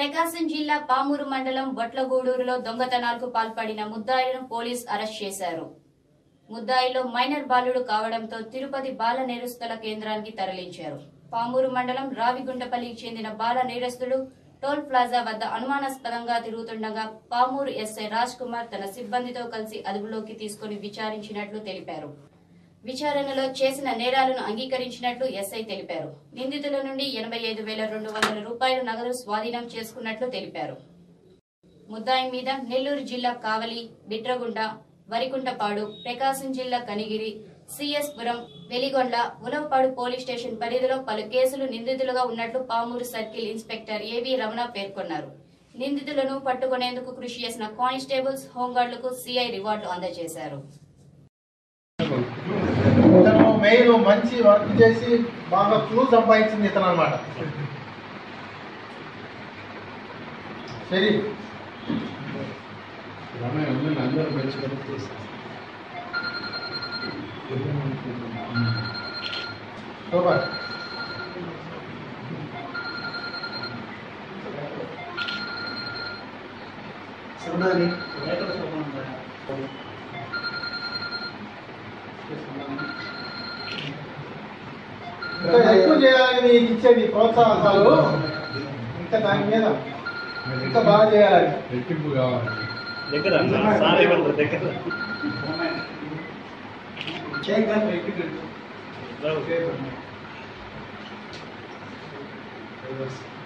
ప్రకాశం జిల్లా పామూరు మండలం బొట్లగూడూరులో దొంగతనాలకు పాల్పడిన ముద్దాయిలను పోలీస్ అరెస్ట్ చేశారు ముద్దాయిలో మైనర్ బాలుడు కావడంతో తిరుపతి బాల నేరస్తుల కేంద్రానికి తరలించారు పామూరు మండలం రావిగుంటపల్లికి చెందిన బాల నేరస్తుడు టోల్ ప్లాజా వద్ద అనుమానాస్పదంగా తిరుగుతుండగా పామూరు ఎస్ఐ రాజ్ కుమార్ తన సిబ్బందితో కలిసి అదుపులోకి తీసుకుని విచారించినట్లు తెలిపారు విచారణలో చేసిన నేరాలను అంగీకరించినట్లు ఎస్ఐ తెలిపారు నిందితుల నుండి ఎనభై ఐదు వేల రెండు వందల రూపాయల నగదు స్వాధీనం చేసుకున్నట్లు తెలిపారు ముద్దాయి మీద నెల్లూరు జిల్లా కావలి బిట్రగుంట వరికుంటపాడు ప్రకాశం జిల్లా Kanigiri CS Puram Veligonda Ulavapadu police station పరిధిలో పలు కేసులు నిందితులుగా ఉన్నట్లు పామూరు సర్కిల్ ఇన్స్పెక్టర్ ఏవి రమణ పేర్కొన్నారు నిందితులను పట్టుకునేందుకు కృషి చేసిన కానిస్టేబుల్స్ హోంగార్డులకు సిఐ రివార్డు అందజేశారు ఇతను మెయిన్ మంచి వర్క్ చేసి బాగా క్లూ సంపాదించింది ఇతను అనమాట సరే సూపర్ చూడాలి ఇంకా ఎక్కువ చేయాలని నీకు ఇచ్చేది ప్రోత్సాహకాలు ఇంకా దాని మీద ఇంకా బాగా చేయాలని రెట్టింపు కావాలి దగ్గర సార్ ఇవ్వండి దగ్గర చేయగలను రావు. చేయగలను